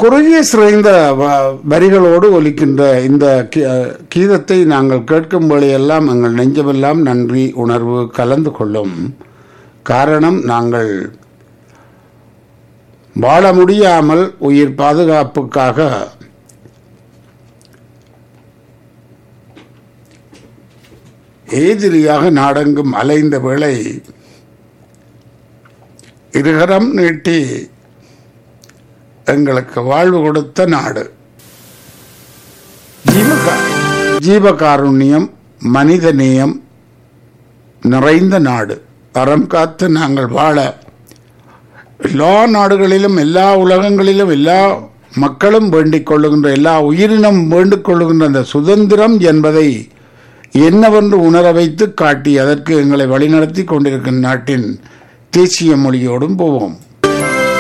குறுகிய சிறைந்த வ- வரிகளோடு ஒலிக்கின்ற இந்த கீ- கீதத்தை நாங்கள் கேட்கும் வேளையெல்லாம் எங்கள் நெஞ்சமெல்லாம் நன்றி உணர்வு கலந்து கொள்ளும் காரணம் நாங்கள் வாழ முடியாமல் உயிர் பாதுகாப்புக்காக எதிரியாக நாடெங்கும் அலைந்த வேளை இருகரம் நீட்டி எங்களுக்கு வாழ்வு கொடுத்த நாடு ஜீவகா ஜீவகாருண்யம் மனிதநேயம் நிறைந்த நாடு அறம் காத்து நாங்கள் வாழ எல்லா நாடுகளிலும் எல்லா உலகங்களிலும் எல்லா மக்களும் வேண்டிக் கொள்ளுகின்ற எல்லா உயிரினம் வேண்டிக் கொள்ளுகின்ற அந்த சுதந்திரம் என்பதை என்னவென்று உணர வைத்து காட்டி அதற்கு எங்களை வழிநடத்தி கொண்டிருக்கும் நாட்டின் தேசிய மொழியோடும் போவோம்